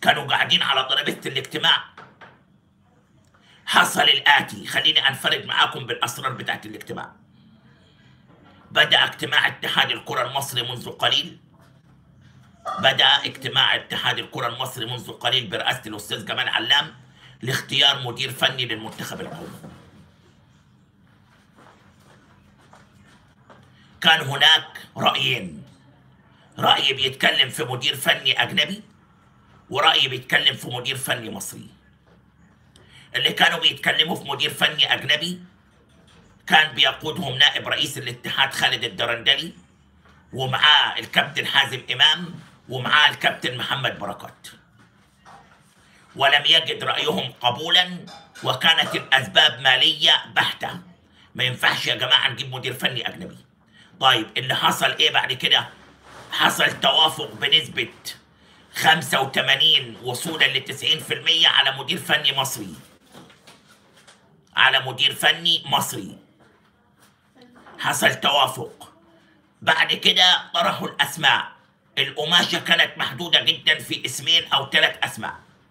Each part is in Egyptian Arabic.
كانوا قاعدين على ترابيزه الاجتماع حصل الاتي خليني انفرد معاكم بالاسرار بتاعت الاجتماع بدا اجتماع اتحاد الكره المصري منذ قليل بدا اجتماع اتحاد الكره المصري منذ قليل برئاسه الاستاذ جمال علام لاختيار مدير فني للمنتخب القومي كان هناك رايين راي بيتكلم في مدير فني اجنبي وراي بيتكلم في مدير فني مصري اللي كانوا بيتكلموا في مدير فني اجنبي كان بيقودهم نائب رئيس الاتحاد خالد الدرندلي ومعاه الكابتن حازم امام ومعاه الكابتن محمد بركات ولم يجد رايهم قبولا وكانت الاسباب ماليه بحته ما ينفعش يا جماعه نجيب مدير فني اجنبي طيب اللي حصل ايه بعد كده حصل توافق بنسبه 85 وصولا ل 90% على مدير فني مصري على مدير فني مصري حصل توافق بعد كده طرحوا الاسماء القماشه كانت محدوده جدا في اسمين او ثلاث اسماء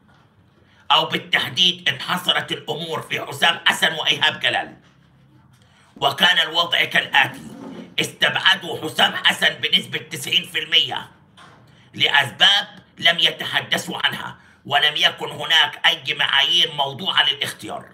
او بالتحديد انحصرت الامور في حسام حسن وايهاب جلال وكان الوضع كالاتي استبعدوا حسام حسن بنسبه 90% لاسباب لم يتحدثوا عنها ولم يكن هناك اي معايير موضوعه للاختيار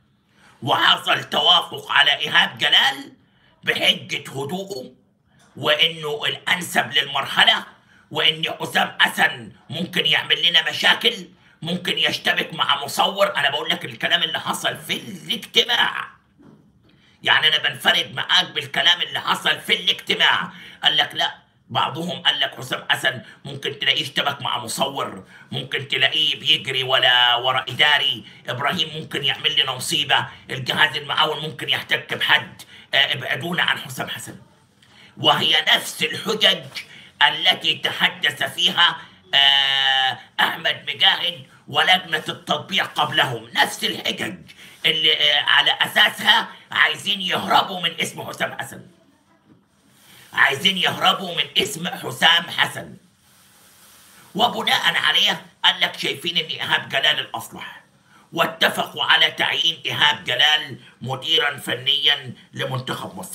وحصل توافق على ايهاب جلال بحجه هدوءه وانه الانسب للمرحله وان حسام حسن ممكن يعمل لنا مشاكل ممكن يشتبك مع مصور انا بقول لك الكلام اللي حصل في الاجتماع يعني انا بنفرد معاك بالكلام اللي حصل في الاجتماع قال لك لا بعضهم قال لك حسام حسن ممكن تلاقيه اشتبك مع مصور ممكن تلاقيه بيجري ولا ورا اداري ابراهيم ممكن يعمل لنا مصيبه الجهاز المعاون ممكن يحتك بحد آه، ابعدونا عن حسام حسن وهي نفس الحجج التي تحدث فيها آه، احمد مجاهد ولجنه التطبيع قبلهم نفس الحجج اللي آه، على اساسها عايزين يهربوا من اسم حسام حسن عايزين يهربوا من اسم حسام حسن وبناء عليه قال لك شايفين ان ايهاب جلال الاصلح واتفقوا على تعيين ايهاب جلال مديرا فنيا لمنتخب مصر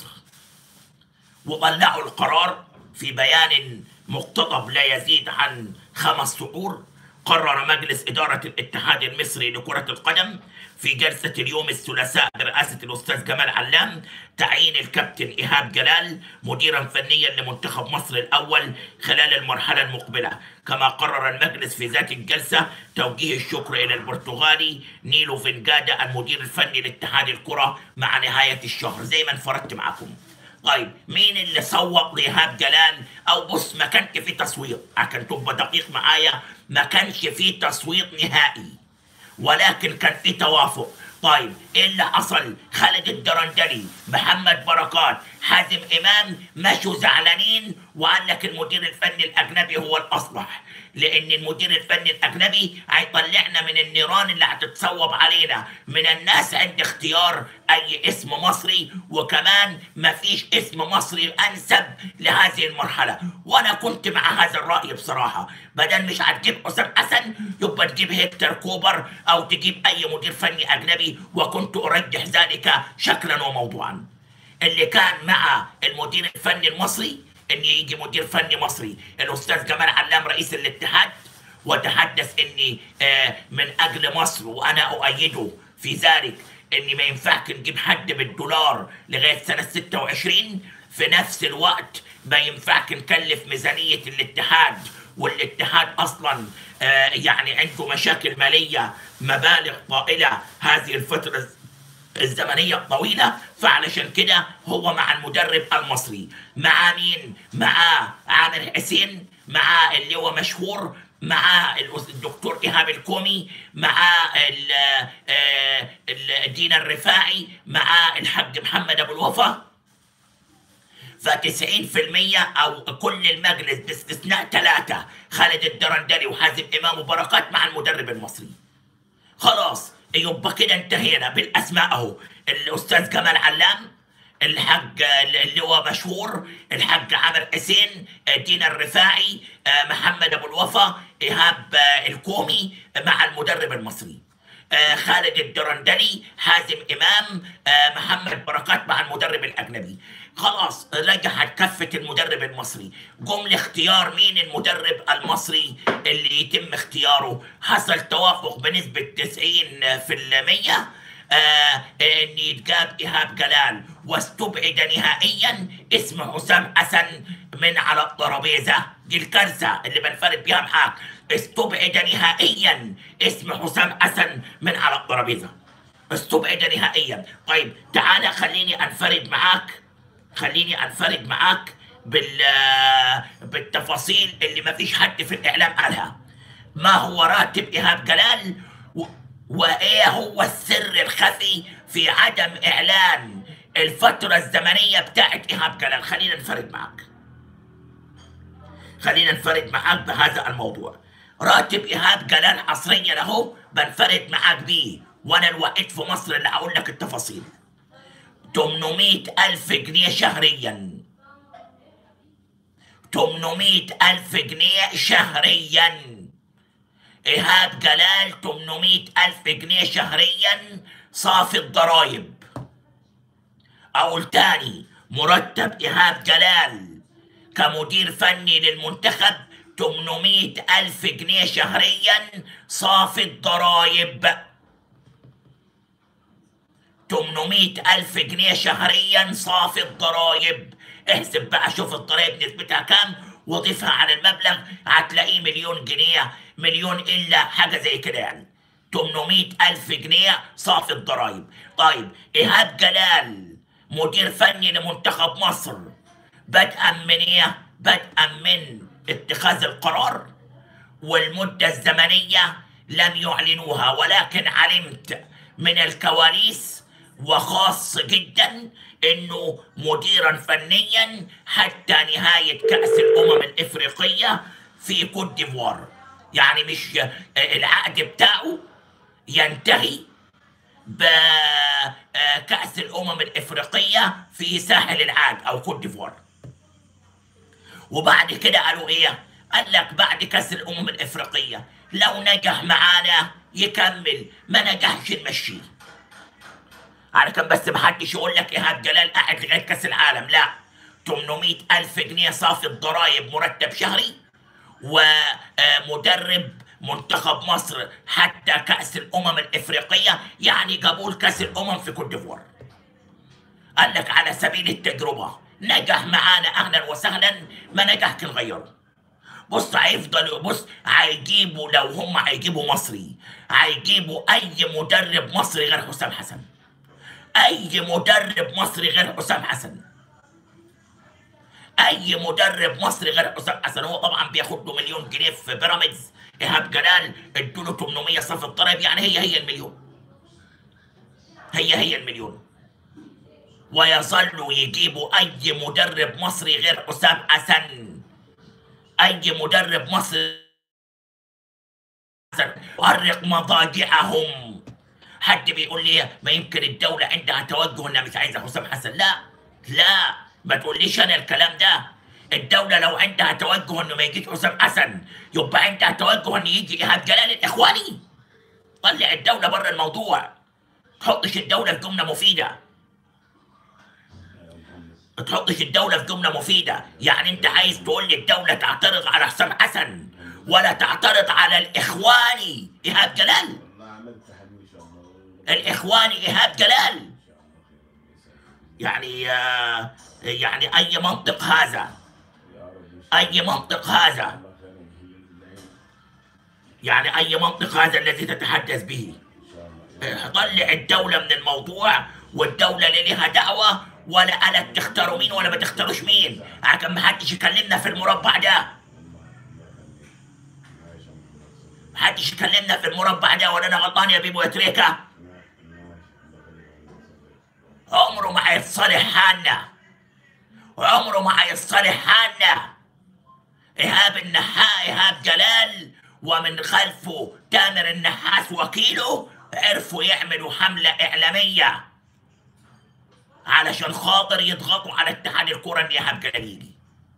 وطلعوا القرار في بيان مقتضب لا يزيد عن خمس سطور قرر مجلس إدارة الاتحاد المصري لكرة القدم في جلسة اليوم الثلاثاء برئاسة الأستاذ جمال علام تعيين الكابتن إيهاب جلال مديرا فنيا لمنتخب مصر الأول خلال المرحلة المقبلة كما قرر المجلس في ذات الجلسة توجيه الشكر إلى البرتغالي نيلو فينجادا المدير الفني لاتحاد الكرة مع نهاية الشهر زي ما انفردت معكم طيب مين اللي صوت لإيهاب جلال او بص ما كانش في تصويت عشان تبقى دقيق معايا ما كانش في تصويت نهائي ولكن كان في توافق طيب ايه اللي حصل خالد الدرندلي محمد بركات حازم امام مشوا زعلانين وقال لك المدير الفني الاجنبي هو الاصلح لان المدير الفني الاجنبي هيطلعنا من النيران اللي هتتصوب علينا من الناس عند اختيار اي اسم مصري وكمان مفيش اسم مصري انسب لهذه المرحله وانا كنت مع هذا الراي بصراحه بدل مش هتجيب حسام حسن يبقى تجيب هيكتور كوبر او تجيب اي مدير فني اجنبي وكنت ارجح ذلك شكلا وموضوعا اللي كان مع المدير الفني المصري ان يجي مدير فني مصري الاستاذ جمال علام رئيس الاتحاد وتحدث اني آه، من اجل مصر وانا اؤيده في ذلك ان ما ينفعش نجيب حد بالدولار لغايه سنه 26 في نفس الوقت ما ينفعش نكلف ميزانيه الاتحاد والاتحاد اصلا آه، يعني عنده مشاكل ماليه مبالغ طائله هذه الفتره الزمنية الطويلة فعلشان كده هو مع المدرب المصري مع مين؟ مع عامر حسين مع اللي هو مشهور مع الأس- الدكتور إيهاب الكومي مع ال- آه، ال- دينا الرفاعي مع الحاج محمد أبو الوفا ف90% او كل المجلس باستثناء ثلاثه خالد الدرندلي وحازم امام وبركات مع المدرب المصري خلاص يبقى كده انتهينا بالاسماء اهو الاستاذ جمال علام الحاج اللي هو مشهور الحاج عامر حسين آه، دينا الرفاعي آه، محمد ابو الوفا ايهاب آه، الكومي مع المدرب المصري آه، خالد الدرندلي حازم امام آه، محمد بركات مع المدرب الاجنبي خلاص رجحت كفة المدرب المصري جم لاختيار مين المدرب المصري اللي يتم اختياره حصل توافق بنسبة 90 في المية آه ان يتجاب ايهاب جلال واستبعد نهائيا اسم حسام حسن من على الترابيزه دي الكارثه اللي بنفرد بيها معاك استبعد نهائيا اسم حسام حسن من على الترابيزه استبعد نهائيا طيب تعالى خليني انفرد معاك خليني انفرد معاك بال بالتفاصيل اللي ما فيش حد في الاعلام قالها ما هو راتب ايهاب جلال و... وايه هو السر الخفي في عدم اعلان الفترة الزمنية بتاعت ايهاب جلال خلينا نفرد معاك خلينا نفرد معاك بهذا الموضوع راتب ايهاب جلال حصريا اهو بنفرد معاك بيه وانا الوحيد في مصر اللي هقول لك التفاصيل 800 ألف جنيه شهريا 800 ألف جنيه شهريا إيهاب جلال 800 ألف جنيه شهريا صافي الضرايب أقول تاني مرتب إيهاب جلال كمدير فني للمنتخب 800 ألف جنيه شهريا صافي الضرايب 800 ألف جنيه شهريا صافي الضرايب احسب بقى شوف الضرايب نسبتها كام وضيفها على المبلغ هتلاقيه مليون جنيه مليون إلا حاجة زي كده يعني 800 ألف جنيه صافي الضرايب طيب إيهاب جلال مدير فني لمنتخب مصر بدءا من إيه؟ بدءا من اتخاذ القرار والمدة الزمنية لم يعلنوها ولكن علمت من الكواليس وخاص جدا انه مديرا فنيا حتى نهاية كأس الأمم الإفريقية في كوت ديفوار يعني مش العقد بتاعه ينتهي بكأس الأمم الإفريقية في ساحل العاج أو كوت ديفوار وبعد كده قالوا إيه؟ قال لك بعد كأس الأمم الإفريقية لو نجح معانا يكمل ما نجحش نمشيه على كان بس محدش يقول لك إيهاب جلال قاعد لغاية كأس العالم لا 800 ألف جنيه صافي الضرايب مرتب شهري ومدرب منتخب مصر حتى كأس الأمم الإفريقية يعني جابوا كأس الأمم في كوت ديفوار قال لك على سبيل التجربة نجح معانا أهلا وسهلا ما نجح نغيره بص هيفضل بص هيجيبوا لو هم هيجيبوا مصري هيجيبوا أي مدرب مصري غير حسام حسن أي مدرب مصري غير حسام حسن اي مدرب مصري غير حسام حسن هو طبعا بياخد له مليون جنيه في بيراميدز ايهاب جلال ادوا له 800 صف الضرايب يعني هي هي المليون هي هي المليون ويظلوا يجيبوا اي مدرب مصري غير حسام حسن اي مدرب مصري حسن يؤرق مضاجعهم حد بيقول لي ما يمكن الدولة عندها توجه انها مش عايزة حسام حسن لا لا ما تقوليش انا الكلام ده الدولة لو عندها توجه انه ما يجيش حسام حسن يبقى عندها توجه ان يجي ايهاب جلال الاخواني طلع الدولة بره الموضوع تحطش الدولة في جملة مفيدة تحطش الدولة في جملة مفيدة يعني انت عايز تقول لي الدولة تعترض على حسام حسن ولا تعترض على الاخواني ايهاب جلال الاخواني ايهاب جلال يعني آه، يعني اي منطق هذا اي منطق هذا يعني اي منطق هذا الذي تتحدث به آه، طلع الدولة من الموضوع والدولة اللي لها دعوة ولا قالت تختاروا مين ولا ما تختاروش مين عشان ما حدش يكلمنا في المربع ده محدش يكلمنا في المربع ده ولا انا غلطان يا بيبو يا تريكه عمره ما هيتصالح حالنا وعمره ما هيتصالح حالنا إيهاب النحاس إيهاب جلال ومن خلفه تامر النحاس وكيله عرفوا يعملوا حملة إعلامية علشان خاطر يضغطوا على اتحاد الكرة ان ايهاب جلال يجي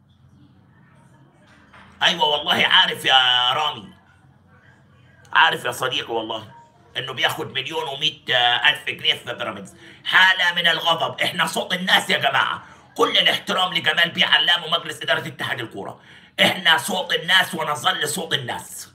ايوه والله عارف يا رامي عارف يا صديقي والله انه بياخد مليون ومئة الف جنيه في بيراميدز حالة من الغضب احنا صوت الناس يا جماعة كل الاحترام لجمال بيه علام ومجلس ادارة اتحاد الكورة احنا صوت الناس ونظل صوت الناس